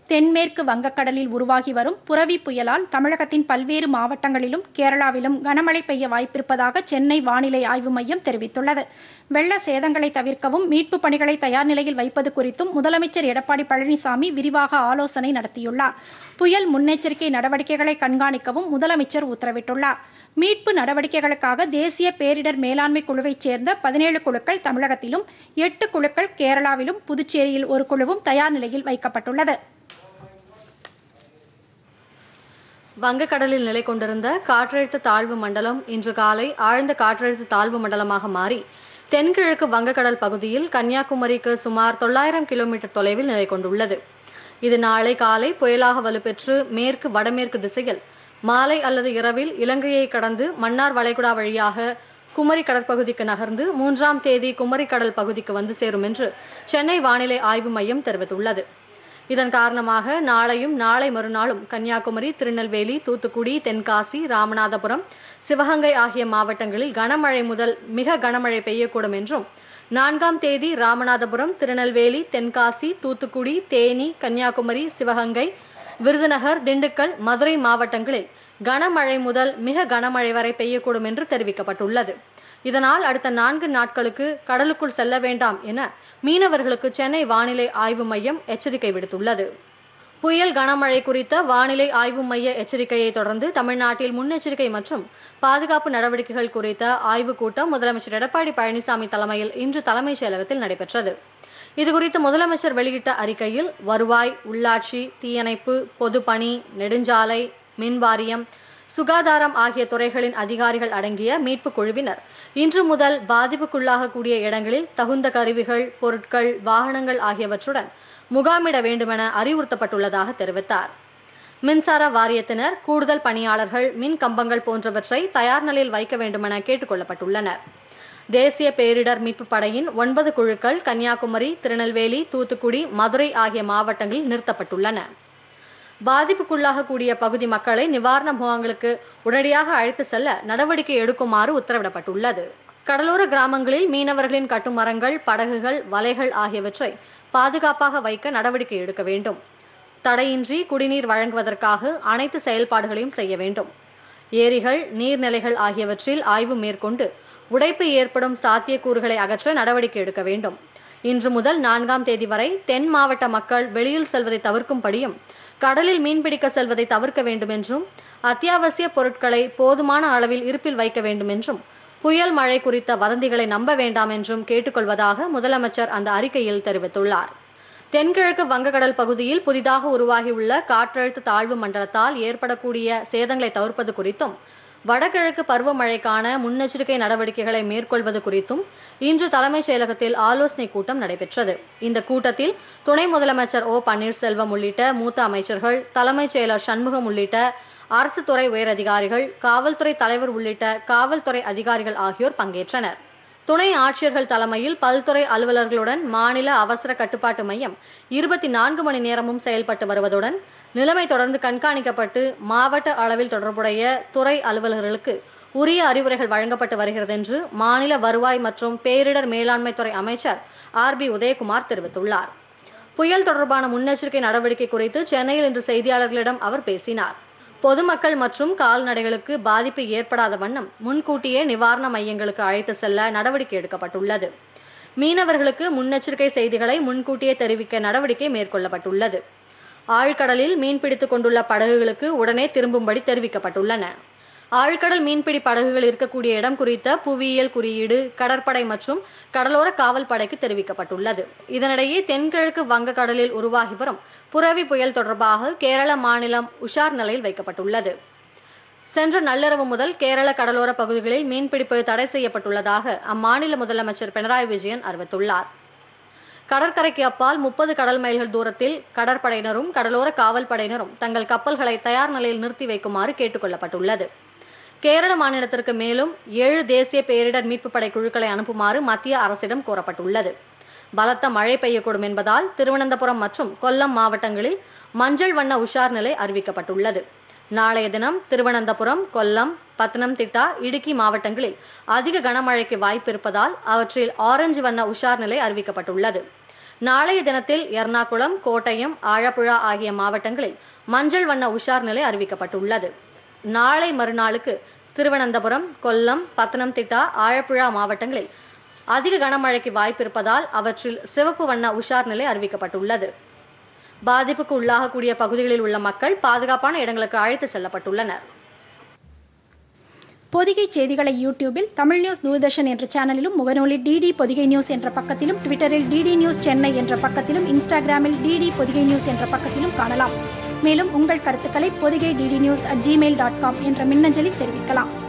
தென்மேற்கு வங்கக்கடலில் உருவாகி வரும் புரவி புயலால் தமிழகத்தின் பல்வேறு மாவட்டங்களிலும் கேரளாவிலும் கனமழை பெய்ய வாய்ப்பிருப்பதாக சென்னை வானிலை ஆய்வு மையம் தெரிவித்துள்ளது வெள்ள சேதங்களை தவிர்க்கவும் மீட்புப் பணிகளை தயார் நிலையில் வைப்பது குறித்தும் முதலமைச்சர் எடப்பாடி பழனிசாமி விரிவாக ஆலோசனை நடத்தியுள்ளார் புயல் முன்னெச்சரிக்கை நடவடிக்கைகளை கண்காணிக்கவும் முதலமைச்சர் உத்தரவிட்டுள்ளார் மீட்பு நடவடிக்கைகளுக்காக தேசிய பேரிடர் மேலாண்மை குழுவைச் சேர்ந்த பதினேழு குழுக்கள் தமிழகத்திலும் எட்டு குழுக்கள் கேரளாவிலும் புதுச்சேரியில் ஒரு குழுவும் தயார் நிலையில் வைக்கப்பட்டுள்ளது வங்கக்கடலில் நிலை கொண்டிருந்த காற்றழுத்த தாழ்வு மண்டலம் இன்று காலை ஆழ்ந்த காற்றழுத்த தாழ்வு மண்டலமாக மாறி தென்கிழக்கு வங்கக்கடல் பகுதியில் கன்னியாகுமரிக்கு சுமார் தொள்ளாயிரம் கிலோமீட்டர் தொலைவில் நிலை கொண்டுள்ளது இது நாளை காலை புயலாக வலுப்பெற்று மேற்கு வடமேற்கு திசையில் மாலை அல்லது இரவில் இலங்கையை கடந்து மன்னார் வளைகுடா வழியாக குமரி கடற்பகுதிக்கு நகர்ந்து மூன்றாம் தேதி குமரி கடல் பகுதிக்கு வந்து சேரும் என்று சென்னை வானிலை ஆய்வு மையம் தெரிவித்துள்ளது இதன் காரணமாக நாளையும் நாளை மறுநாளும் கன்னியாகுமரி திருநெல்வேலி தூத்துக்குடி தென்காசி ராமநாதபுரம் சிவகங்கை ஆகிய மாவட்டங்களில் கனமழை முதல் மிக கனமழை பெய்யக்கூடும் என்றும் நான்காம் தேதி ராமநாதபுரம் திருநெல்வேலி தென்காசி தூத்துக்குடி தேனி கன்னியாகுமரி சிவகங்கை விருதுநகர் திண்டுக்கல் மதுரை மாவட்டங்களில் கனமழை முதல் மிக கனமழை வரை பெய்யக்கூடும் என்று தெரிவிக்கப்பட்டுள்ளது இதனால் அடுத்த நான்கு நாட்களுக்கு கடலுக்குள் செல்ல வேண்டாம் என மீனவர்களுக்கு சென்னை வானிலை ஆய்வு மையம் எச்சரிக்கை விடுத்துள்ளது புயல் கனமழை குறித்த வானிலை ஆய்வு மைய எச்சரிக்கையை தொடர்ந்து தமிழ்நாட்டில் முன்னெச்சரிக்கை மற்றும் பாதுகாப்பு நடவடிக்கைகள் குறித்த ஆய்வுக் கூட்டம் முதலமைச்சர் எடப்பாடி பழனிசாமி தலைமையில் இன்று தலைமைச் செயலகத்தில் நடைபெற்றது இதுகுறித்து முதலமைச்சர் வெளியிட்ட அறிக்கையில் வருவாய் உள்ளாட்சி தீயணைப்பு பொதுப்பணி நெடுஞ்சாலை மின்வாரியம் சுகாதாரம் ஆகிய துறைகளின் அதிகாரிகள் அடங்கிய மீட்புக் குழுவினர் இன்று முதல் பாதிப்புக்குள்ளாகக்கூடிய இடங்களில் தகுந்த கருவிகள் பொருட்கள் வாகனங்கள் ஆகியவற்றுடன் முகாமிட வேண்டுமென அறிவுறுத்தப்பட்டுள்ளதாக தெரிவித்தார் மின்சார வாரியத்தினர் கூடுதல் பணியாளர்கள் மின் கம்பங்கள் போன்றவற்றை தயார் நிலையில் வைக்க வேண்டுமென கேட்டுக்கொள்ளப்பட்டுள்ளனர் தேசிய பேரிடர் மீட்புப் படையின் ஒன்பது குழுக்கள் கன்னியாகுமரி திருநெல்வேலி தூத்துக்குடி மதுரை ஆகிய மாவட்டங்களில் நிறுத்தப்பட்டுள்ளன பாதிப்புக்குள்ளாகக்கூடிய பகுதி மக்களை நிவாரண முகாம்களுக்கு உடனடியாக அழைத்து செல்ல நடவடிக்கை எடுக்குமாறு உத்தரவிடப்பட்டுள்ளது கடலோர கிராமங்களில் மீனவர்களின் கட்டுமரங்கள் படகுகள் வலைகள் ஆகியவற்றை பாதுகாப்பாக வைக்க நடவடிக்கை எடுக்க வேண்டும் தடையின்றி குடிநீர் வழங்குவதற்காக அனைத்து செயல்பாடுகளையும் செய்ய வேண்டும் ஏரிகள் நீர்நிலைகள் ஆகியவற்றில் ஆய்வு மேற்கொண்டு உடைப்பு ஏற்படும் சாத்தியக்கூறுகளை அகற்ற நடவடிக்கை எடுக்க வேண்டும் இன்று முதல் நான்காம் தேதி வரை தென் மாவட்ட மக்கள் வெளியில் செல்வதை தவிர்க்கும்படியும் கடலில் மீன்பிடிக்க செல்வதை தவிர்க்க வேண்டும் என்றும் அத்தியாவசிய பொருட்களை போதுமான அளவில் இருப்பில் வைக்க வேண்டும் என்றும் புயல் மழை குறித்த வதந்திகளை நம்ப வேண்டாம் என்றும் கேட்டுக்கொள்வதாக முதலமைச்சர் அந்த அறிக்கையில் தெரிவித்துள்ளார் தென்கிழக்கு வங்கக்கடல் பகுதியில் புதிதாக உருவாகியுள்ள காற்றழுத்த தாழ்வு மண்டலத்தால் ஏற்படக்கூடிய சேதங்களை தவிர்ப்பது குறித்தும் வடகிழக்கு பருவமழைக்கான முன்னெச்சரிக்கை நடவடிக்கைகளை மேற்கொள்வது குறித்தும் இன்று தலைமைச் செயலகத்தில் ஆலோசனை கூட்டம் நடைபெற்றது இந்த கூட்டத்தில் துணை முதலமைச்சர் ஓ பன்னீர்செல்வம் உள்ளிட்ட மூத்த அமைச்சர்கள் தலைமைச் செயலர் சண்முகம் உள்ளிட்ட அரசு துறை உயரதிகாரிகள் காவல்துறை தலைவர் உள்ளிட்ட காவல்துறை அதிகாரிகள் ஆகியோர் பங்கேற்றனர் துணை ஆட்சியர்கள் தலைமையில் பல்துறை அலுவலர்களுடன் மாநில அவசர கட்டுப்பாட்டு மையம் இருபத்தி நான்கு மணி நேரமும் செயல்பட்டு வருவதுடன் நிலைமை தொடர்ந்து கண்காணிக்கப்பட்டு மாவட்ட அளவில் தொடர்புடைய துறை அலுவலர்களுக்கு உரிய அறிவுரைகள் வழங்கப்பட்டு வருகிறது என்று மாநில வருவாய் மற்றும் பேரிடர் மேலாண்மை துறை அமைச்சர் ஆர் பி உதயகுமார் தெரிவித்துள்ளார் புயல் தொடர்பான முன்னெச்சரிக்கை நடவடிக்கை குறித்து சென்னையில் இன்று செய்தியாளர்களிடம் அவர் பேசினார் பொதுமக்கள் மற்றும் கால்நடைகளுக்கு பாதிப்பு ஏற்படாத வண்ணம் முன்கூட்டியே நிவாரண மையங்களுக்கு அழைத்து செல்ல நடவடிக்கை எடுக்கப்பட்டுள்ளது மீனவர்களுக்கு முன்னெச்சரிக்கை செய்திகளை முன்கூட்டியே தெரிவிக்க நடவடிக்கை மேற்கொள்ளப்பட்டுள்ளது ஆழ்கடலில் மீன்பிடித்துக் கொண்டுள்ள படகுகளுக்கு உடனே திரும்பும்படி தெரிவிக்கப்பட்டுள்ளன ஆழ்கடல் மீன்பிடி படகுகள் இருக்கக்கூடிய இடம் குறித்த புவியியல் குறியீடு கடற்படை மற்றும் கடலோர காவல் படைக்கு தெரிவிக்கப்பட்டுள்ளது இதனிடையே தென்கிழக்கு வங்கக்கடலில் உருவாகி வரும் புரவி புயல் தொடர்பாக கேரள மாநிலம் உஷார் நிலையில் வைக்கப்பட்டுள்ளது சென்ற நள்ளிரவு முதல் கேரள கடலோர பகுதிகளில் மீன்பிடிப்பு தடை செய்யப்பட்டுள்ளதாக அம்மாநில முதலமைச்சர் பினராயி விஜயன் அறிவித்துள்ளார் கடற்கரைக்கு அப்பால் முப்பது கடல் மைல்கள் தூரத்தில் கடற்படையினரும் கடலோர காவல் படையினரும் தங்கள் கப்பல்களை தயார் நிலையில் நிறுத்தி வைக்குமாறு கேட்டுக்கொள்ளப்பட்டுள்ளது கேரள மாநிலத்திற்கு மேலும் ஏழு தேசிய பேரிடர் மீட்புப் படை குழுக்களை அனுப்புமாறு மத்திய அரசிடம் கோரப்பட்டுள்ளது பலத்த மழை பெய்யக்கூடும் என்பதால் திருவனந்தபுரம் மற்றும் கொல்லம் மாவட்டங்களில் மஞ்சள் வண்ண உஷார் நிலை அறிவிக்கப்பட்டுள்ளது நாளைய தினம் திருவனந்தபுரம் கொல்லம் பத்தனம்திட்டா இடுக்கி மாவட்டங்களில் அதிக கனமழைக்கு வாய்ப்பு இருப்பதால் அவற்றில் ஆரஞ்சு வண்ண உஷார் நிலை அறிவிக்கப்பட்டுள்ளது நாளைய தினத்தில் எர்ணாகுளம் கோட்டயம் ஆழப்புழா ஆகிய மாவட்டங்களில் மஞ்சள் வண்ண உஷார் நிலை அறிவிக்கப்பட்டுள்ளது நாளை மறுநாளுக்கு திருவனந்தபுரம் கொல்லம் பத்தனம்திட்டா ஆழப்புழா மாவட்டங்களில் அதிக கனமழைக்கு வாய்ப்பிருப்பதால் அவற்றில் சிவப்பு வண்ண உஷார் நிலை அறிவிக்கப்பட்டுள்ளது பாதிப்புக்கு உள்ளாகக்கூடிய பகுதிகளில் உள்ள மக்கள் பாதுகாப்பான இடங்களுக்கு அழைத்து செல்லப்பட்டுள்ளனர் பொதிகை செய்திகளை யூடியூபில் தமிழ் நியூஸ் தூர்தர்ஷன் என்ற சேனலிலும் முகநூலில் டிடி பொதிகை நியூஸ் என்ற பக்கத்திலும் ட்விட்டரில் டிடி நியூஸ் சென்னை என்ற பக்கத்திலும் இன்ஸ்டாகிராமில் டிடி பொதிகை நியூஸ் என்ற பக்கத்திலும் காணலாம் மேலும் உங்கள் கருத்துக்களை Podhigai DD news at Gmail dot com என்ற மின்னஞ்சலில் தெரிவிக்கலாம்